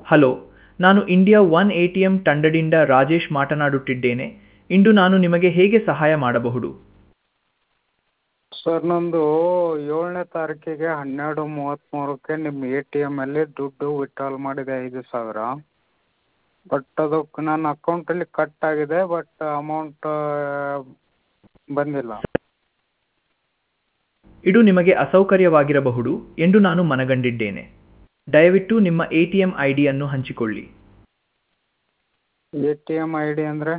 Hello ನಾನು India one A T M ತಂಡದಿಂದ ರಾಜೇಶ್ ಮಾತನಾಡುತ್ತಿದ್ದೇನೆ ಇಂದು ನಾನು ನಿಮಗೆ ಹೇಗೆ ಸಹಾಯ ಮಾಡಬಹುದು ಸರ್ ನಂದು ಏಳನೇ ತಾರೀಕಿಗೆ ಹನ್ನೆರಡು ಮೂವತ್ತ್ಮೂರಕ್ಕೆ ನಿಮ್ಮ ಎ ಟಿ ಎಮ್ಮಲ್ಲಿ ದುಡ್ಡು ವಿತ್ಡ್ರಾಲ್ ಮಾಡಿದೆ ಐದು ಸಾವಿರ ಬಟ್ ಅದು ನನ್ನ ಅಕೌಂಟಲ್ಲಿ ಕಟ್ ಆಗಿದೆ ಬಟ್ ಅಮೌಂಟ್ ಬಂದಿಲ್ಲ ಇದು ನಿಮಗೆ ಅಸೌಕರ್ಯವಾಗಿರಬಹುದು ಎಂದು ನಾನು ಮನಗಂಡಿದ್ದೇನೆ ದಯವಿಟ್ಟು ನಿಮ್ಮ ಎ ಟಿ ಎಂ ಐ ಡಿಯನ್ನು ಹಂಚಿಕೊಳ್ಳಿ A T M I D ಅಂದರೆ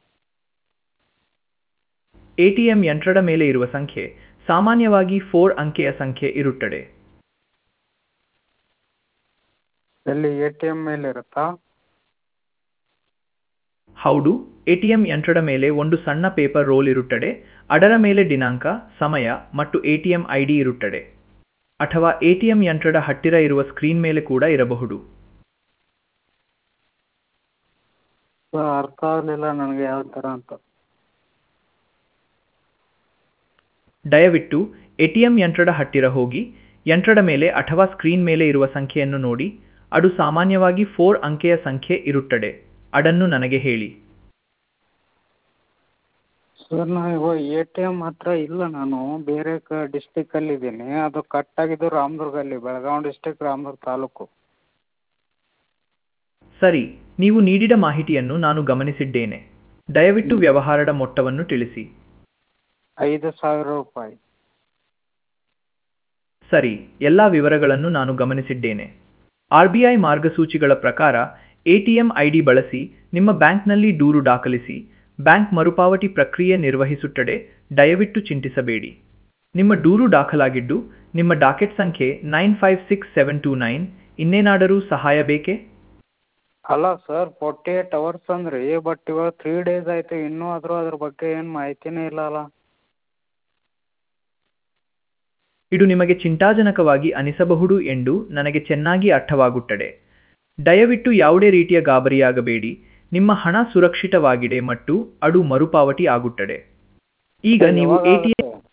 ಎ ಟಿ ಎಂ ಯಂತ್ರದ ಮೇಲೆ ಇರುವ ಸಂಖ್ಯೆ ಸಾಮಾನ್ಯವಾಗಿ ಫೋರ್ ಅಂಕೆಯ ಸಂಖ್ಯೆ ಇರುತ್ತದೆ ಎಲ್ಲಿ ಎ ಟಿ ಎಮ್ ಮೇಲೆ ಇರುತ್ತಾ ಹೌದು ಎ ಟಿ ಎಂ ಯಂತ್ರದ ಮೇಲೆ ಒಂದು ಸಣ್ಣ ಪೇಪರ್ ರೋಲ್ ಇರುತ್ತದೆ ಅದರ ಮೇಲೆ ದಿನಾಂಕ ಸಮಯ ಮತ್ತು A T M I D ಇರುತ್ತದೆ ಅಥವಾ ಎ ಟಿ ಎಂ ಯಂತ್ರದ ಹತ್ತಿರ ಇರುವ ಸ್ಕ್ರೀನ್ ಮೇಲೆ ಕೂಡ ಇರಬಹುದು ಸರ್ ಅರ್ಥ ಆಗಲಿಲ್ಲ ನನಗೆ ಯಾವ ಥರ ಅಂತ ದಯವಿಟ್ಟು ಎ ಟಿ ಎಂ ಯಂತ್ರದ ಹತ್ತಿರ ಹೋಗಿ ಯಂತ್ರದ ಮೇಲೆ ಅಥವಾ ಸ್ಕ್ರೀನ್ ಮೇಲೆ ಇರುವ ಸಂಖ್ಯೆಯನ್ನು ನೋಡಿ ಅದು ಸಾಮಾನ್ಯವಾಗಿ ಫೋರ್ ಅಂಕೆಯ ಸಂಖ್ಯೆ ಇರುತ್ತದೆ ಅದನ್ನು ನನಗೆ ಹೇಳಿ ಸರ್ ನಾನು ಇವಾಗ ಎ ಟಿ ಎಮ್ ಹತ್ರ ಇಲ್ಲ ನಾನು ಬೇರೆ ಕ ಡಿಸ್ಟಿಕಲ್ಲಿದ್ದೀನಿ ಅದು ಕಟ್ ಆಗಿದ್ದು ರಾಮದುರ್ಗಲ್ಲಿ ಬೆಳಗಾವಿ ಡಿಸ್ಟಿಕ್ ರಾಮದುರ್ಗ ತಾಲೂಕು ಸರಿ ನೀವು ನೀಡಿದ ಮಾಹಿತಿಯನ್ನು ನಾನು ಗಮನಿಸಿದ್ದೇನೆ ದಯವಿಟ್ಟು ವ್ಯವಹಾರದ ಮೊತ್ತವನ್ನು ತಿಳಿಸಿ ಐದು ಸಾವಿರ ರೂಪಾಯಿ ಸರಿ ಎಲ್ಲ ವಿವರಗಳನ್ನು ನಾನು ಗಮನಿಸಿದ್ದೇನೆ ಆರ್ ಬಿ ಐ ಮಾರ್ಗಸೂಚಿಗಳ ಪ್ರಕಾರ ಎಟಿಎಂ ಐಡಿ ಬಳಸಿ ನಿಮ್ಮ ಬ್ಯಾಂಕ್ನಲ್ಲಿ ದೂರು ದಾಖಲಿಸಿ ಬ್ಯಾಂಕ್ ಮರುಪಾವತಿ ಪ್ರಕ್ರಿಯೆ ನಿರ್ವಹಿಸುತ್ತದೆ ದಯವಿಟ್ಟು ಚಿಂತಿಸಬೇಡಿ ನಿಮ್ಮ ದೂರು ದಾಖಲಾಗಿದ್ದು ನಿಮ್ಮ ಡಾಕೆಟ್ ಸಂಖ್ಯೆ nine five six seven two nine ಇನ್ನೇನಾದರೂ ಸಹಾಯ ಬೇಕೇ ಅಲ್ಲ ಸರ್ ಫೋರ್ಟಿ ಏಟ್ ಅವರ್ಸ್ ಅಂದ್ರಿ ಬಟ್ ಇವಾಗ ತ್ರೀ ಡೇಸ್ ಆಯಿತು ಇನ್ನೂ ಆದರೂ ಅದ್ರ ಬಗ್ಗೆ ಏನು ಮಾಹಿತಿನೇ ಇಲ್ಲ ಅಲ್ಲ ಇದು ನಿಮಗೆ ಚಿಂತಾಜನಕವಾಗಿ ಅನಿಸಬಹುದು ಎಂದು ನನಗೆ ಚೆನ್ನಾಗಿ ಅರ್ಥವಾಗುತ್ತದೆ ದಯವಿಟ್ಟು ಯಾವುದೇ ರೀತಿಯ ಗಾಬರಿಯಾಗಬೇಡಿ ನಿಮ್ಮ ಹಣ ಸುರಕ್ಷಿತವಾಗಿದೆ ಮತ್ತು ಅದು ಮರುಪಾವತಿ ಆಗುತ್ತದೆ ಈಗ ನೀವು ಯಾವಾಗ ಎಟಿಎಂ ಆಗುತ್ತೆ?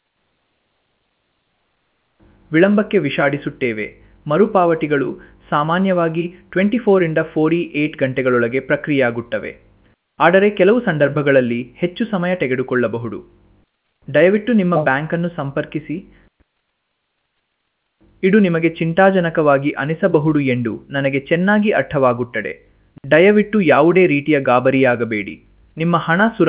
ವಿಳಂಬಕ್ಕೆ ವಿಷಾಡಿಸುತ್ತೇವೆ ಮರುಪಾವತಿಗಳು ಸಾಮಾನ್ಯವಾಗಿ ಟ್ವೆಂಟಿ ಫೋರಿಂದ ಫೋರ್ಟಿ ಏಟ್ ಗಂಟೆಗಳೊಳಗೆ ಪ್ರಕ್ರಿಯೆಯಾಗುತ್ತವೆ ಆದರೆ ಕೆಲವು ಸಂದರ್ಭಗಳಲ್ಲಿ ಹೆಚ್ಚು ಸಮಯ ತೆಗೆದುಕೊಳ್ಳಬಹುದು ದಯವಿಟ್ಟು ನಿಮ್ಮ ಬ್ಯಾಂಕನ್ನು ಸಂಪರ್ಕಿಸಿ ಇದು ನಿಮಗೆ ಚಿಂತಾಜನಕವಾಗಿ ಅನಿಸಬಹುದು ಎಂದು ನನಗೆ ಚೆನ್ನಾಗಿ ಅರ್ಥವಾಗುತ್ತದೆ ದಯವಿಟ್ಟು ಯಾವುದೇ ರೀತಿಯ ಗಾಬರಿಯಾಗಬೇಡಿ ನಿಮ್ಮ ಹಣ ಸುರ